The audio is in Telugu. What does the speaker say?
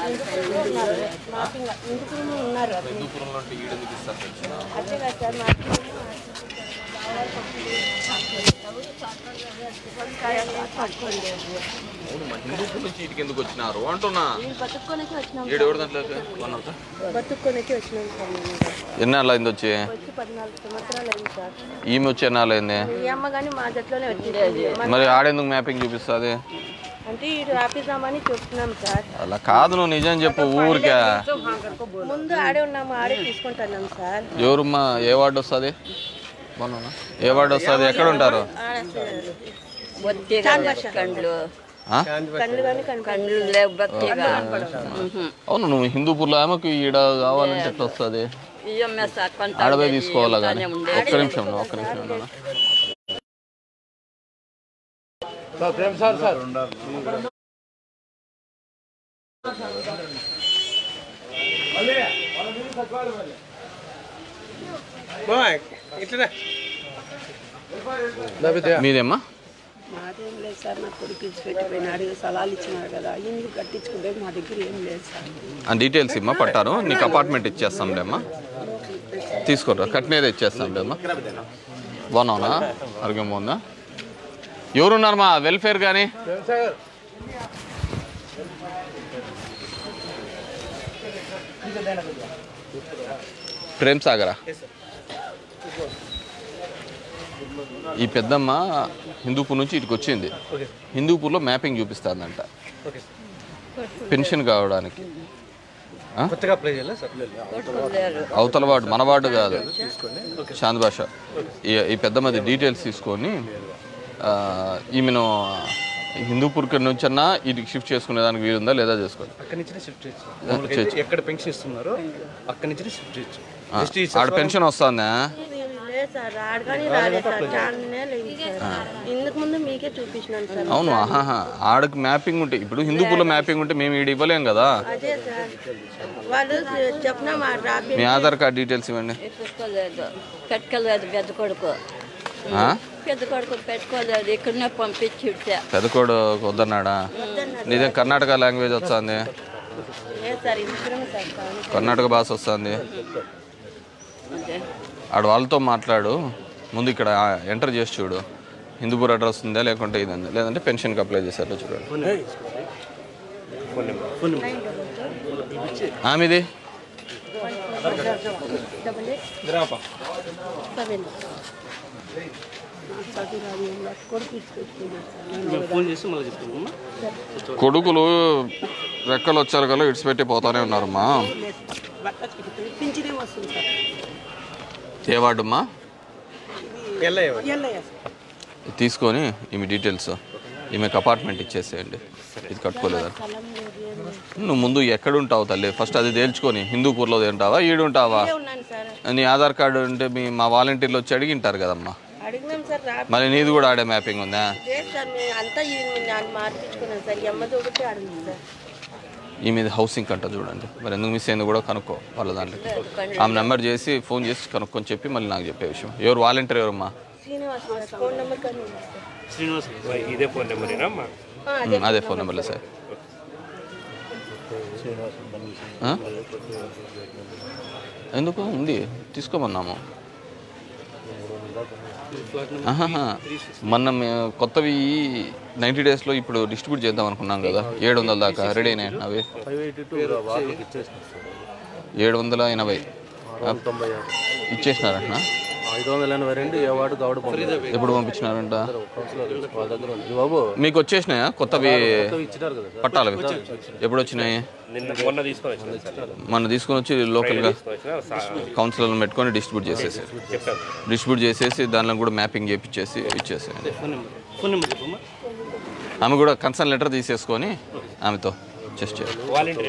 హిందూపురంలో ఉన్నారు మ్యాపింగ్ హిందూపురంలో ఉన్నారు హిందూపురంలో అంటే ఈడెందుకు ఇస్తారు పెన్షన్ అదే కదా సార్ మ్యాపింగ్ అవును మా హిందూపూర్ నుంచి ఇటుకి ఎందుకు వచ్చినారు అంటున్నా మేము బతుక్కోనికి వచ్చినాం ఏడు ఎవరి దాంట్లో వన్ అవుతా బతుక్కోనికి వచ్చినాం సార్ మేము ఎన్నాళ్ళు అయింది వచ్చి వచ్చి పద్నాలుగు సంవత్సరాలు అయింది సార్ ఈమె వచ్చి ఎన్నాళ్ళు అయింది ఈ అమ్మ కానీ మా జట్లోనే వచ్చింది మరి ఆడెందుకు మ్యాపింగ్ చూపిస్తుంది అంటే ఇటు ఆపిద్దామని చూస్తున్నాం సార్ అలా కాదు నువ్వు నిజం చెప్పు ఊరికే ముందు ఆడే ఉన్నాము ఆడే తీసుకుంటున్నాం సార్ ఎవరమ్మా ఏ వార్డు వస్తుంది బాగున్నా ఏ వార్డు వస్తుంది ఎక్కడ ఉంటారు బొత్తిగా కండ్లు ఆ? కళ్ళు కానీ కనుక కండ్లు లేవు బొత్తిగా అవును నువ్వు హిందూపూర్లో ఆమెకు ఈడ కావాలంటే ఎట్లా వస్తుంది ఈఎంఎస్ కొంత ఆడపోయి తీసుకోవాలా కానీ ఉండే ఒక్క నిమిషం నువ్వు, ఒక్క నిమిషం నాన్న. మీదేమ్మా మాదేం లేదు సార్ నా కొడుకు ఇచ్చి పెట్టిపోయినాడు స్థలాలు ఇచ్చినారు కదా ఇల్లు కట్టించుకుంటే మా దగ్గర ఏం లేదు సార్ ఆ డీటెయిల్స్ ఇమ్మా పట్టారు నీకు అపార్ట్మెంట్ ఇచ్చేస్తాం అమ్మా తీసుకోరా కట్నేది ఇచ్చేస్తాం అమ్మా బాగున్నావునా ఆరోగ్యం బాగుందా ఎవరున్నారు మా వెల్ఫేర్ కానీ ప్రేమ్ సాగరా ఈ పెద్దమ్మ హిందూపూర్ నుంచి ఇటుకు వచ్చింది హిందూపూర్లో మ్యాపింగ్ చూపిస్తుందంట పెన్షన్ కావడానికి ఆ? కొత్తగా అప్లై చేయాలా సార్ లేరు అవతల వార్డు మన వార్డు కాదు శాంతి భాష ఈ ఈ పెద్ద మంది డీటెయిల్స్ తీసుకొని ఆ, ఈమెను హిందూపూర్కి నుంచి అన్నా ఇటుకి షిఫ్ట్ చేసుకునే దానికి వీలుందా లేదా చేసుకోవాలి అక్కడి నుంచి షిఫ్ట్ చేయొచ్చు మామూలుగా అయితే ఎక్కడ పెన్షన్ ఇస్తున్నారో అక్కడి నుంచి షిఫ్ట్ చేయొచ్చు ఆ, ఎస్టీ ఆడ పెన్షన్ వస్తుందా లేదు సార్ ఆడగానే రాలేదు సార్ చాలానే లేదు సార్ ఇందుకు ముందు మీకే చూపించినాను సార్ అవును ఆహాహా ఆడకి మ్యాపింగ్ ఉంటే ఇప్పుడు హిందూపూర్లో మ్యాపింగ్ ఉంటే మేము ఈడ ఇవ్వలేం కదా అదే సార్ వాళ్ళు చెప్పిన మా రాపి మీ ఆధార్ కార్డ్ డీటెయిల్స్ ఇవ్వండి పెట్టుకోలేదు పెట్టుకోలేదు పెద్ద కొడుకు ఆ? పెద్ద కొడుకు పెట్టుకోలేదు ఇక్కడనే పంపించి ఇచ్చా పెదకోడు వద్దన్నాడా నీదే కర్ణాటక లాంగ్వేజ్ వస్తుంది లేదు సార్ ఇందుకురం సార్ కానీ కర్ణాటక భాష వస్తుంది అదే ఆడ వాళ్ళతో మాట్లాడు ముందు ఇక్కడ ఎంటర్ చేసి చూడు హిందూపూర్ అడ్రస్ ఉందా లేకుంటే ఇది ఉందా లేదంటే పెన్షన్కి అప్లై చేశారో చూడండి ఆమెది డబల్ ఎయిట్ సెవెన్ చదువు రాదు ఏం లేదు. కొడుకు ఇచ్చి పెట్టుకున్నాడు సార్ నేను ఫోన్ చేసి మళ్ళీ చెప్తాను కొడుకులు రెక్కలు వచ్చారు కదా ఇడిచిపెట్టి పోతానే ఉన్నారమ్మా బట్ట చిక్కిపోయి పింఛనే వస్తుంది సార్ ఏ వార్డమ్మా ఎల్లయ్య ఎల్లయ్య సార్ ఇది తీసుకొని ఈమె డీటెయిల్స్ ఈమెకు అపార్ట్మెంట్ ఇచ్చేసేయండి ఇది కట్టుకోలేదని నువ్వు ముందు ఎక్కడ ఉంటావు తల్లి ఫస్ట్ అది తేల్చుకొని హిందూపూర్లో ఉంటావా ఈడుంటావా ఉన్నాను సార్ నీ ఆధార్ కార్డు ఉంటే మీ మా వాలంటీర్లు వచ్చి అడిగింటారు కదమ్మా అడిగినాం సార్ రా మరి నీది కూడా ఆడే మ్యాపింగ్ ఉందా లేదు సార్ మేము అంతా ఇది నేను మార్పించుకున్నాను సార్ ఈ అమ్మది ఒకటి అడిగింది సార్ ఈ మీద హౌసింగ్ కంట చూడండి మరి ఎందుకు మిస్ అయింది కూడా కనుక్కో వాళ్ళ దాంట్లో ఆమె నెంబర్ చేసి ఫోన్ చేసి కనుక్కొని చెప్పి మళ్ళీ నాకు చెప్పే విషయం ఎవరు వాలంటీర్ ఎవరమ్మా శ్రీనివాస్ సార్ ఫోన్ నెంబర్ కానీ ఉంది సార్ శ్రీనివాస్ ఇదే ఫోన్ నెంబరేనా అమ్మా ఆ, అదే ఉమ్, అదే ఫోన్ నెంబర్లే సార్ ఆ? ఎందుకు ఉంది తీసుకోమన్నాము ఆహాహా. మొన్న మేము కొత్తవి నైంటీ డేస్లో ఇప్పుడు డిస్ట్రిబ్యూట్ చేద్దాం అనుకున్నాం కదా ఏడు వందల దాకా రెడీ అయినాయి అవి ఫైవ్ ఎయిటీ టూ వాళ్ళకి ఇచ్చేసిన ఏడు వందల ఎనభై తొంభై ఆరు ఇచ్చేసినారంట ఐదు వందల ఎనభై రెండు ఏ వార్డు కావడం ఎప్పుడు పంపించినారంట కౌన్సిలర్ వాళ్ళ దగ్గర ఉంది బాబు మీకు వచ్చేసినాయా కొత్తవి ఇచ్చినారు కదా సార్ పట్టాలవి ఎప్పుడు వచ్చినాయి నిన్న మొన్న తీసుకొని వచ్చిన సార్ మన తీసుకొని వచ్చి లోకల్గా వచ్చిన సా- కౌన్సిలర్లను పెట్టుకొని డిస్ట్రిబ్యూట్ చేసేసి చెప్పాను డిస్ట్రిబ్యూట్ చేసేసి దానిలో కూడా మ్యాపింగ్ చేపించేసి ఇచ్చేసేయండి ఫోన్ నెంబర్ ఫోన్ నెంబర్ చెప్పమ్మా ఆమె కూడా కన్సర్న్ లెటర్ తీసేసుకొని ఆమెతో చెస్ట్ చేయాలి వాలంటీర్